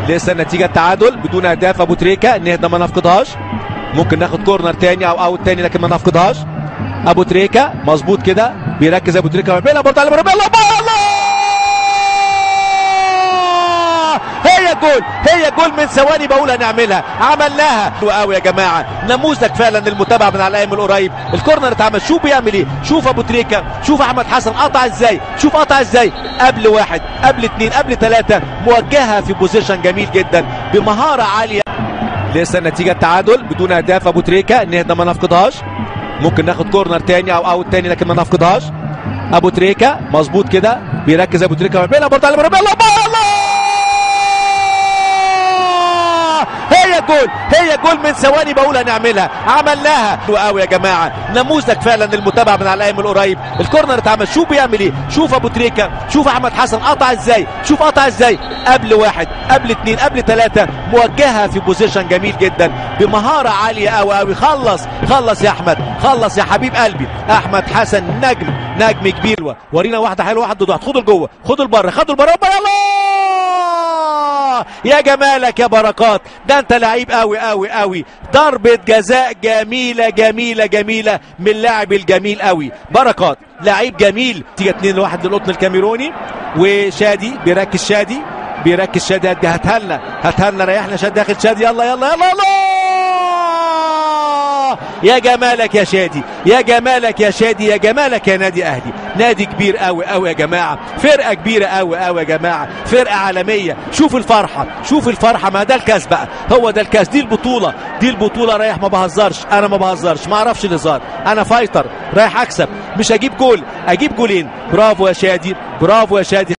لسه النتيجه التعادل بدون اهداف ابو تريكه نهدى ما نفقدهاش ممكن ناخد كورنر تاني او اوت تاني لكن ما نفقدهاش ابو تريكه مظبوط كده بيركز ابو تريكه بيلعب برضه على مرمى الله الله هي جول هي جول من ثواني بقول هنعملها عملناها حلو قوي يا جماعه نموذج فعلا للمتابعه من على الايام القريب الكورنر اتعمل شوف بيعمل ايه شوف ابو تريكه شوف احمد حسن قطع ازاي شوف قطع ازاي قبل واحد قبل اثنين قبل ثلاثه موجهه في بوزيشن جميل جدا بمهاره عاليه لسه النتيجه التعادل بدون اهداف ابو تريكه نهدى ما نفقدهاش ممكن ناخد كورنر تاني او اوت تاني لكن ما نفقدهاش ابو تريكه مظبوط كده بيركز ابو تريكه بيلعب برضه على مرمى الله هي جول هي جول من ثواني بقول هنعملها عملناها حلو قوي يا جماعه نموذج فعلا للمتابعه من على الايام القريب الكورنر اتعمل شوف بيعمل ايه شوف ابو تريكه شوف احمد حسن قطع ازاي شوف قطع ازاي قبل واحد قبل اثنين قبل ثلاثه موجهه في بوزيشن جميل جدا بمهاره عاليه قوي قوي خلص خلص يا احمد خلص يا حبيب قلبي احمد حسن نجم نجم كبير ورينا واحده حلوه واحد ضد واحد خدوا لجوه خدوا لبره خدوا لبره يلا يا جمالك يا بركات ده انت لعيب قوي قوي قوي ضربة جزاء جميلة جميلة جميلة من اللاعب الجميل قوي بركات لعيب جميل تيجي 2 لواحد للقطن الكاميروني وشادي بيركز شادي بيركز شادي هدي هاتها لنا هاتها لنا ريحنا شادي داخل شادي يلا يلا يلا يلا يا جمالك يا شادي يا جمالك يا شادي يا جمالك يا نادي اهلي نادي كبير قوي قوي يا جماعه فرقه كبيره قوي قوي يا جماعه فرقه عالميه شوف الفرحه شوف الفرحه ما ده الكاس بقى هو ده الكاس دي البطوله دي البطوله رايح ما بهزرش انا ما بهزرش ما اعرفش الهزار انا فايتر رايح اكسب مش اجيب جول اجيب جولين برافو يا شادي برافو يا شادي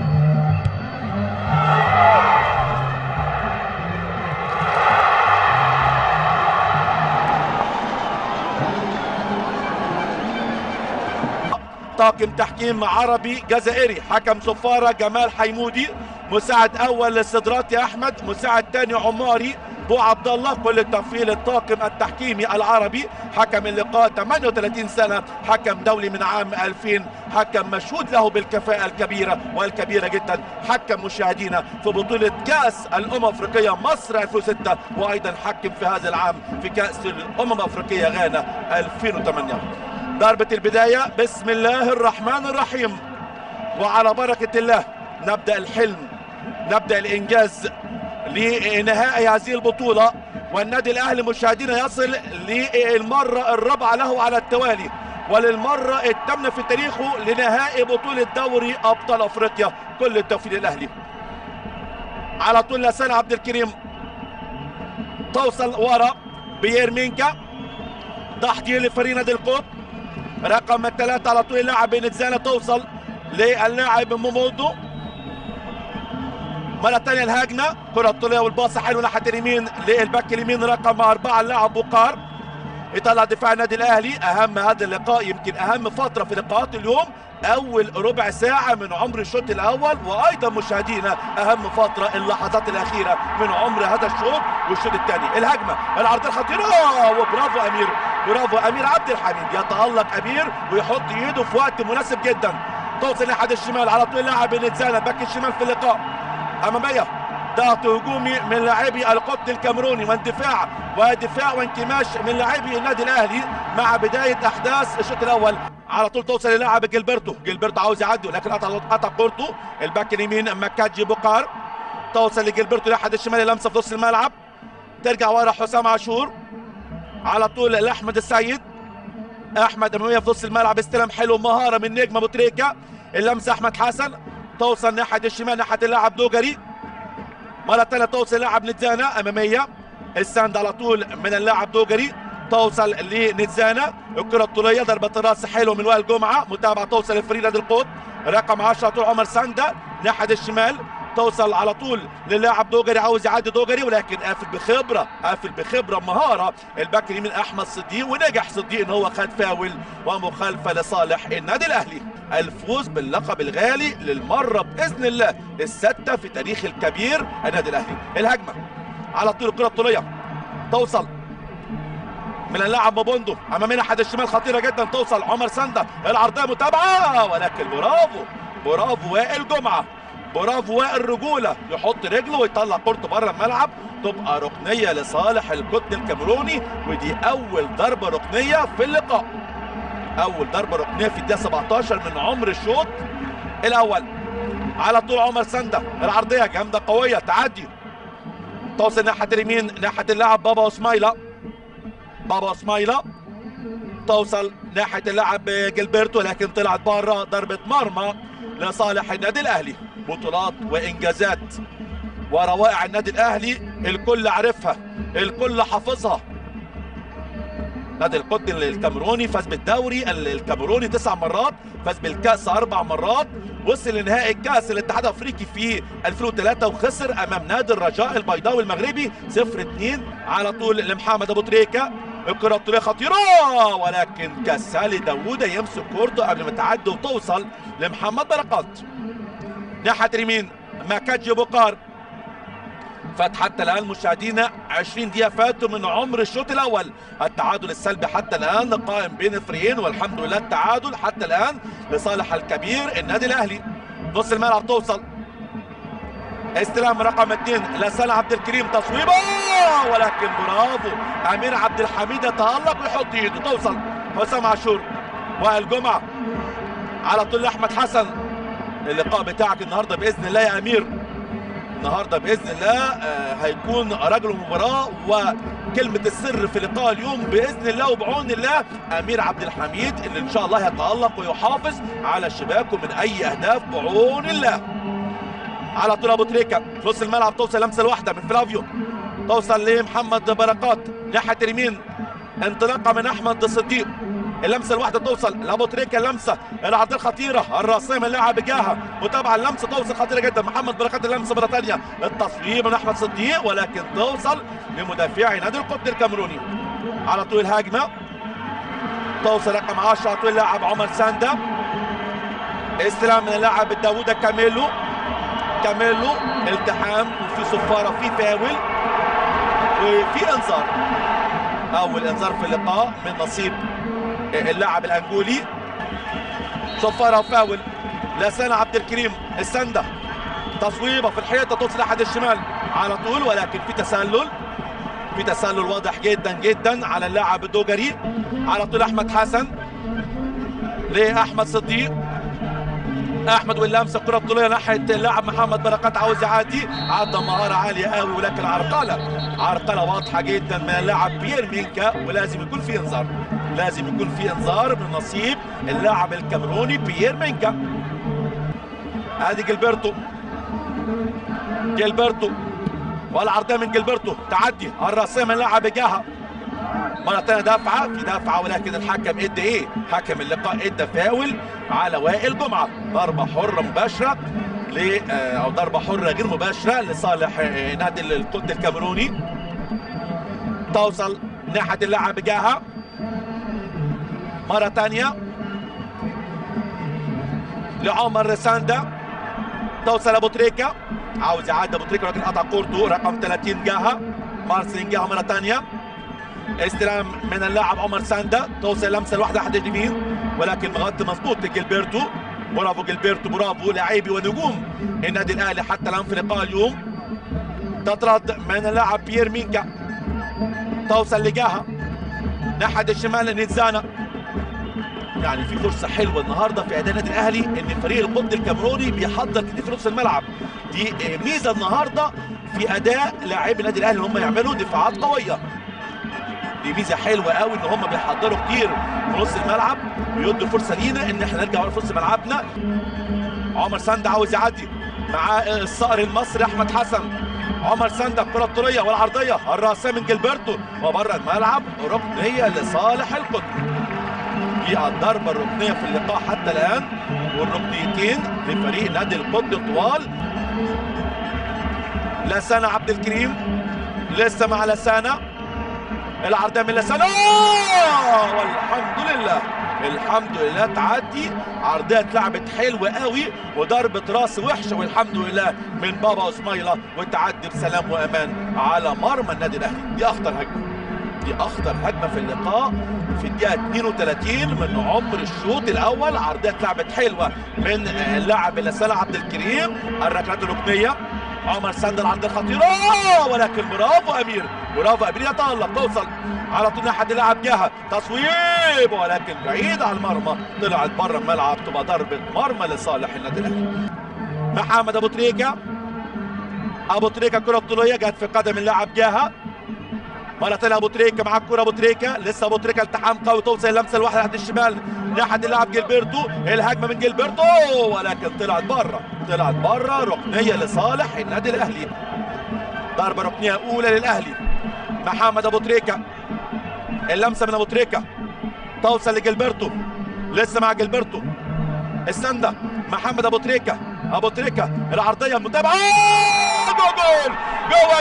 طاقم تحكيم عربي جزائري حكم صفارة جمال حيمودي مساعد اول للصدراتي احمد مساعد ثاني عماري بو عبد الله كل التوفيق للطاقم التحكيمي العربي حكم اللقاء 38 سنه حكم دولي من عام 2000 حكم مشهود له بالكفاءه الكبيره والكبيره جدا حكم مشاهدينا في بطوله كاس الامم الافريقيه مصر 2006 وايضا حكم في هذا العام في كاس الامم الافريقيه غانا 2008 ضربة البداية بسم الله الرحمن الرحيم وعلى بركة الله نبدأ الحلم نبدأ الإنجاز لنهائي هذه البطولة والنادي الأهلي مشاهدينا يصل للمرة الرابعة له على التوالي وللمرة الثامنة في تاريخه لنهائي بطولة دوري أبطال أفريقيا كل التوفيق للأهلي على طول لسان عبد الكريم توصل ورا بيرمينكا تحضير لفريق نادي القطب رقم ثلاثة على طول اللاعب نتزانة توصل للاعب مومودو مرة ثانية الهجمة كرة طولية والباصة حلوة ناحية اليمين للباك اليمين رقم أربعة اللاعب بوقار يطلع دفاع النادي الأهلي أهم هذا اللقاء يمكن أهم فترة في لقاءات اليوم أول ربع ساعة من عمر الشوط الأول وأيضا مشاهدينا أهم فترة اللحظات الأخيرة من عمر هذا الشوط والشوط الثاني الهجمة العرض الخطيرة وبرافو أمير برافو أمير عبد الحميد يتألق أمير ويحط إيده في وقت مناسب جدا توصل ناحية الشمال على طول لاعب نتزانة باك الشمال في اللقاء أمامية ضغط هجومي من لاعبي القطن الكاميروني واندفاع ودفاع وانكماش من لاعبي النادي الاهلي مع بدايه احداث الشوط الاول على طول توصل للاعب جilberto جilberto عاوز يعدي ولكن قطع قطع كورته الباك اليمين مكاجي بوقار توصل لجilberto ناحيه الشمال لمسه في نص الملعب ترجع ورا حسام عاشور على طول لاحمد السيد احمد اماميه في نص الملعب استلم حلو مهاره من نجم ابو تريكه اللمسه احمد حسن توصل ناحيه الشمال ناحيه اللاعب دوجري مرة ثانية توصل لاعب نتزانة أمامية الساند على طول من اللاعب دوجري توصل لنتزانة الكرة الطولية ضربة الراس حلوة من وائل جمعة متابعة توصل لفريق نادي القوط رقم 10 طول عمر ساندا ناحية الشمال توصل على طول للاعب دوجري عاوز يعدي دوجري ولكن قافل بخبره قافل بخبره مهاره الباك اليمين احمد صديق ونجح صديق ان هو خد فاول ومخالفه لصالح النادي الاهلي الفوز باللقب الغالي للمره باذن الله السادسه في تاريخ الكبير النادي الاهلي الهجمه على طول الكره الطوليه توصل من اللاعب موبوندو امامنا حد الشمال خطيره جدا توصل عمر ساندا العرضيه متابعه ولكن برافو برافو وائل جمعه برافو وائل رجوله يحط رجله ويطلع كورته بره الملعب تبقى ركنيه لصالح القطن الكاميروني ودي اول ضربه ركنيه في اللقاء اول ضربه ركنيه في الدقيقه 17 من عمر الشوط الاول على طول عمر سنده العرضيه جامده قويه تعدي توصل ناحيه اليمين ناحيه اللاعب بابا اسمايلا بابا اسمايلا توصل ناحيه اللاعب جilberto لكن طلعت بره ضربه مرمى لصالح النادي الاهلي بطولات وانجازات وروائع النادي الاهلي الكل عارفها الكل حافظها نادي القطن الكاميروني فاز بالدوري الكاميروني تسع مرات فاز بالكاس اربع مرات وصل لنهائي الكاس الاتحاد الافريقي في 2003 وخسر امام نادي الرجاء البيضاوي المغربي 0 2 على طول لمحمد ابو تريكه الكره الطوليه خطيره ولكن كسالي داوود يمسك كورته قبل ما تعدي وتوصل لمحمد بركات ناحيه اليمين ماكاجي بوكار فات حتى الان مشاهدينا 20 دقيقه فاتوا من عمر الشوط الاول التعادل السلبي حتى الان قائم بين الفريقين والحمد لله التعادل حتى الان لصالح الكبير النادي الاهلي نص الملعب توصل استلام رقم اثنين لسان عبد الكريم تصويبه ولكن برافو امير عبد الحميد يتالق ويحط ايده توصل حسام عاشور وائل جمعه على طول احمد حسن اللقاء بتاعك النهارده باذن الله يا امير النهارده باذن الله آه هيكون رجل المباراه وكلمه السر في لقاء اليوم باذن الله وبعون الله امير عبد الحميد اللي ان شاء الله يتالق ويحافظ على شباكه من اي اهداف بعون الله على طول ابو تريكه في نص الملعب توصل لمسه الواحده من فلافيو توصل لمحمد بركات ناحيه اليمين انطلاقه من احمد صديق اللمسه الواحده توصل لابو تريكه اللمسه العرضيه الخطيره الراسيه من لاعب جاها متابعه اللمسه توصل خطيره جدا محمد بركات اللمسه مره ثانيه التصويب من احمد صديق ولكن توصل لمدافعي نادي القطن الكاميروني على طول الهجمه توصل رقم 10 على طول اللاعب عمر ساندا استلام من اللاعب داوود كاميلو كاميلو التحام وفي صفاره في فاول وفي انذار اول انذار في اللقاء من نصيب اللاعب الانجولي صفاره وفاول لسان عبد الكريم السنده تصويبه في الحيطه توصل احد الشمال على طول ولكن في تسلل في تسلل واضح جدا جدا على اللاعب الدوجري على طول احمد حسن لاحمد صديق احمد واللمسه الكره الطوليه ناحيه اللاعب محمد بركات عاوز يعدي عدى مهاره عاليه قوي ولكن عرقله عرقله واضحه جدا من اللاعب بيير مينكا ولازم يكون في انذار لازم يكون في انذار من نصيب اللاعب الكاميروني بيير مينكا ادي جilberto جilberto والعرضيه من جilberto تعدي الراسيه من لاعب جاها مرة ثانية دفعة في دفعة ولكن الحكم ادى ايه؟ حكم اللقاء ادى فاول على وائل جمعة ضربة حرة مباشرة ل او ضربة حرة غير مباشرة لصالح نادي القطن الكاميروني توصل ناحية اللاعب جاها مرة ثانية لعمر ساندا توصل ابو تريكة عاوز يعدي ابو تريكة ولكن قطع كورته رقم 30 جاها مارسين جاها مرة ثانية استلام من اللاعب عمر ساندا توصل لمسه الواحده احد اليمين ولكن مغطي مظبوط جilberto برافو جilberto برافو لاعبي ونجوم النادي الاهلي حتى الان في لقاء اليوم تطرد من اللاعب بيير مينكا توصل لجاها ناحيه الشمال نيتزانا يعني في فرصه حلوه النهارده في اداء النادي الاهلي ان فريق القطن الكاميروني بيحضر كتير في نص الملعب دي ميزه النهارده في اداء لاعبي النادي الاهلي ان هم يعملوا دفاعات قويه دي ميزه حلوه قوي ان هم بيحضروا كتير في نص الملعب ويدوا فرصه لينا ان احنا نرجع في نص ملعبنا عمر سند عاوز يعدي مع الصقر المصري احمد حسن عمر سند الكره الطوليه والعرضيه الراسيه من جilberto وبره الملعب ركنيه لصالح القطن دي الضربه الركنيه في اللقاء حتى الان والركنيتين لفريق نادي القطن طوال لسانة عبد الكريم لسه مع لسانة العرضية من لسانة والحمد لله الحمد لله تعدي عرضية اتلعبت حلوة قوي وضربة راس وحشة والحمد لله من بابا اسمايلة وتعدي بسلام وامان على مرمى النادي الاهلي دي اخطر هجمة دي اخطر هجمه في اللقاء في الدقيقه 32 من عمر الشوط الاول عرضيه اتلعبت حلوه من اللاعب اللي سال عبد الكريم الركلات الركنيه عمر سند العرض الخطيره ولكن برافو امير برافو امير يتالق توصل على طول ناحيه اللاعب جهه تصويب ولكن بعيد عن المرمى طلعت بره الملعب تبقى ضربه مرمى لصالح النادي الاهلي محمد ابو تريكه ابو تريكه كره طوليه جت في قدم اللاعب جهه مرة تانية ابو تريكه مع الكرة ابو تريكه لسه ابو تريكه التحام قوي توصل اللمسة الواحدة ناحية الشمال ناحية اللاعب جilberto الهجمة من جilberto ولكن طلعت بره طلعت بره ركنية لصالح النادي الاهلي ضربة ركنية أولى للأهلي محمد أبو تريكة اللمسة من أبو تريكة توصل لجilberto لسه مع جilberto السندة محمد أبو تريكة أبو تريكة العرضية المتابعة جول جول جوه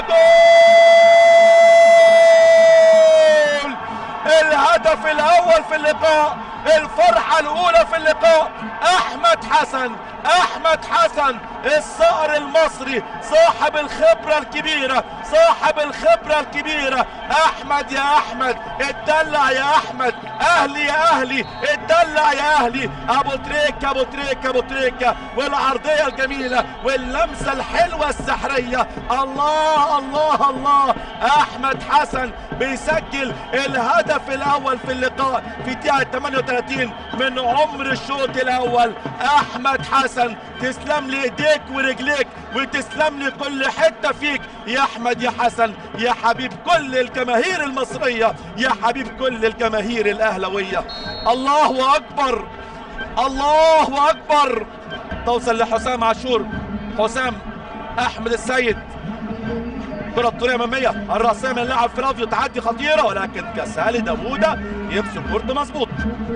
جول الهدف الأول في اللقاء الفرحة الأولى في اللقاء أحمد حسن أحمد حسن الصقر المصري صاحب الخبرة الكبيرة صاحب الخبرة الكبيرة أحمد يا أحمد اتدلع يا أحمد أهلي يا أهلي اتدلع يا أهلي أبو تريكة أبو تريكة أبو تريكة والعرضية الجميلة واللمسة الحلوة السحرية الله الله الله أحمد حسن بيسجل الهدف الأول في اللقاء في دقيقة 38 من عمر الشوط الأول أحمد حسن تسلم لي ايديك ورجليك وتسلم لي كل حته فيك يا احمد يا حسن يا حبيب كل الجماهير المصريه يا حبيب كل الجماهير الاهلويه الله اكبر الله اكبر توصل لحسام عاشور حسام احمد السيد كرة طولية أمامية الرأسية من اللاعب فلافيو تعدي خطيرة ولكن كسالي داوودة يمسك كورته مظبوط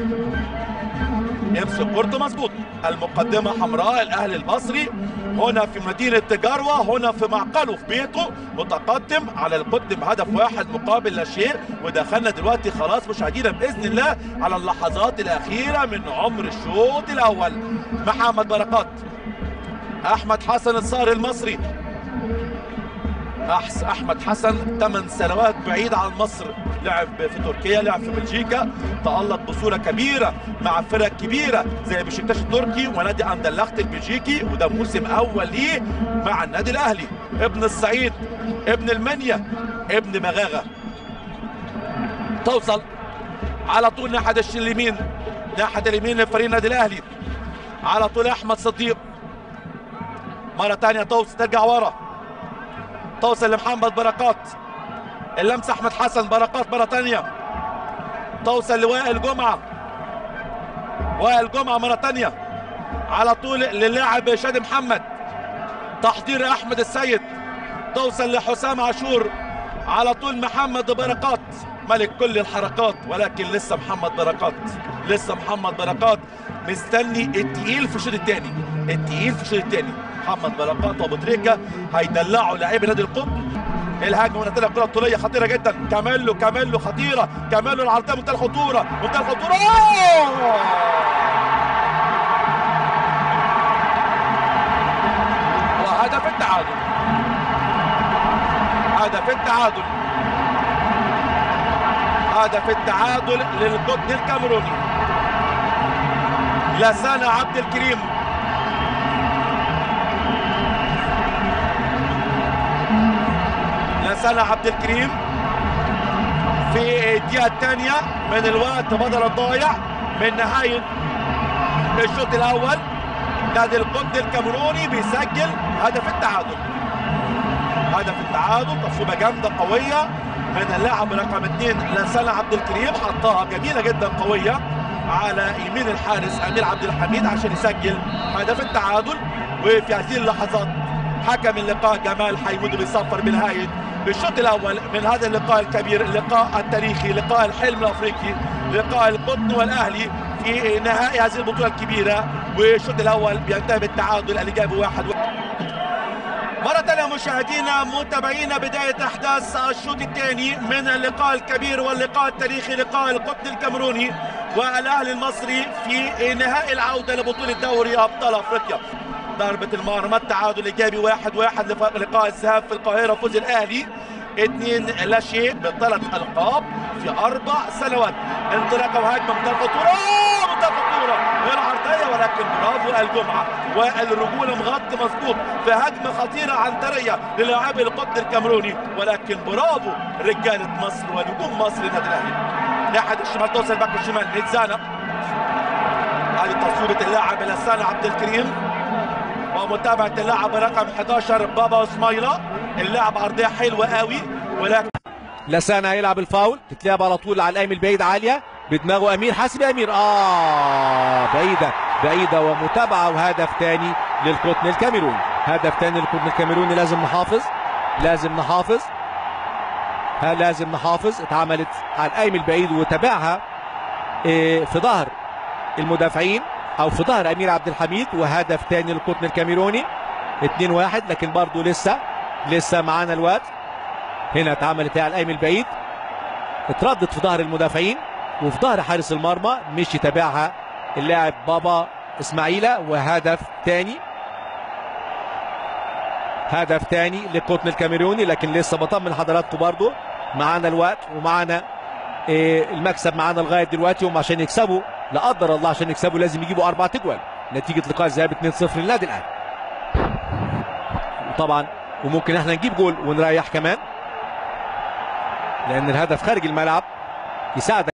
يمسك كورته مظبوط المقدمة حمراء الأهلي المصري هنا في مدينة جروة هنا في معقله في بيته متقدم على القدم بهدف واحد مقابل لا شيء ودخلنا دلوقتي خلاص مشاهدينا بإذن الله على اللحظات الأخيرة من عمر الشوط الأول محمد بركات أحمد حسن الصار المصري أحس احمد حسن 8 سنوات بعيد عن مصر لعب في تركيا لعب في بلجيكا تألق بصوره كبيره مع فرق كبيره زي بشكتاش التركي ونادي اندلخت البلجيكي وده موسم اول ليه مع النادي الاهلي ابن الصعيد ابن المنيا ابن مغاغه توصل على طول ناحيه اليمين ناحيه اليمين لفريق النادي الاهلي على طول احمد صديق مره ثانيه توصل ترجع ورا توصل لمحمد بركات اللمسة أحمد حسن بركات مرة تانية توصل لوائل جمعة وائل جمعة مرة تانية على طول للاعب شادي محمد تحضير أحمد السيد توصل لحسام عاشور على طول محمد بركات ملك كل الحركات ولكن لسه محمد بركات لسه محمد بركات مستني التقيل في الشوط الثاني التقيل في الشوط الثاني محمد بركات وابو تريكه هيدلعوا لاعبي نادي القطن الهجمه ونتيجه الكره الطوليه خطيره جدا كاميلو كاميلو خطيره كاميلو العرضيه منتهى الخطوره منتهى الخطوره وهدف التعادل هدف التعادل هدف التعادل للقطن الكاميروني لسان عبد الكريم لسان عبد الكريم في الدقيقة الثانية من الوقت بدل الضايع من نهاية الشوط الأول نادي القطن الكاميروني بيسجل هدف التعادل هدف التعادل تصويبة جامدة قوية من اللاعب رقم اثنين لسان عبد الكريم حطها جميلة جدا قوية على يمين الحارس امير عبد الحميد عشان يسجل هدف التعادل وفي هذه اللحظات حكم اللقاء جمال حيمود بيصفر بنهايه الشوط الاول من هذا اللقاء الكبير اللقاء التاريخي لقاء الحلم الافريقي لقاء القطن والاهلي في نهائي هذه البطوله الكبيره والشوط الاول بينتهي بالتعادل الايجابي واحد مرة ثانية مشاهدينا متابعينا بداية أحداث الشوط الثاني من اللقاء الكبير واللقاء التاريخي لقاء القطن الكاميروني والأهلي المصري في نهائي العودة لبطولة دوري أبطال أفريقيا ضربة المرمى التعادل إيجابي واحد واحد لقاء الذهاب في القاهرة فوز الأهلي اثنين لا شيء بثلاث القاب في اربع سنوات انطلاقه وهجمه من الخطوره منتهى الخطوره العرضيه ولكن برافو الجمعه والرجوله مغطي مظبوط في هجمه خطيره عنتريه للاعبي القطن الكاميروني ولكن برافو رجاله مصر ونجوم مصر النادي الاهلي ناحيه الشمال توصل باك الشمال نتزانا هذه تصويبه اللاعب لسان عبد الكريم ومتابعه اللاعب رقم 11 بابا اسمايلا اللاعب عرضيه حلوه قوي ولكن لسانا هيلعب الفاول تتلعب على طول على الايم البعيد عاليه بدماغه امير حاسب امير اه بعيده بعيده ومتابعه وهدف ثاني للقطن الكاميروني هدف ثاني للقطن الكاميروني لازم نحافظ لازم نحافظ ها لازم نحافظ اتعملت على الايم البعيد وتابعها إيه في ظهر المدافعين او في ظهر امير عبد الحميد وهدف ثاني للقطن الكاميروني 2 1 لكن برضه لسه لسه معانا الوقت هنا اتعملت على الايم البعيد اتردت في ظهر المدافعين وفي ظهر حارس المرمى مش يتابعها اللاعب بابا اسماعيلة وهدف ثاني هدف ثاني للقطن الكاميروني لكن لسه بطمن حضراتكم برضو معانا الوقت ومعانا إيه المكسب معانا لغايه دلوقتي هم عشان يكسبوا لا قدر الله عشان يكسبوا لازم يجيبوا اربع تجوال نتيجه لقاء الذهاب 2-0 للنادي الاهلي وطبعا وممكن احنا نجيب جول ونريح كمان لان الهدف خارج الملعب يساعدك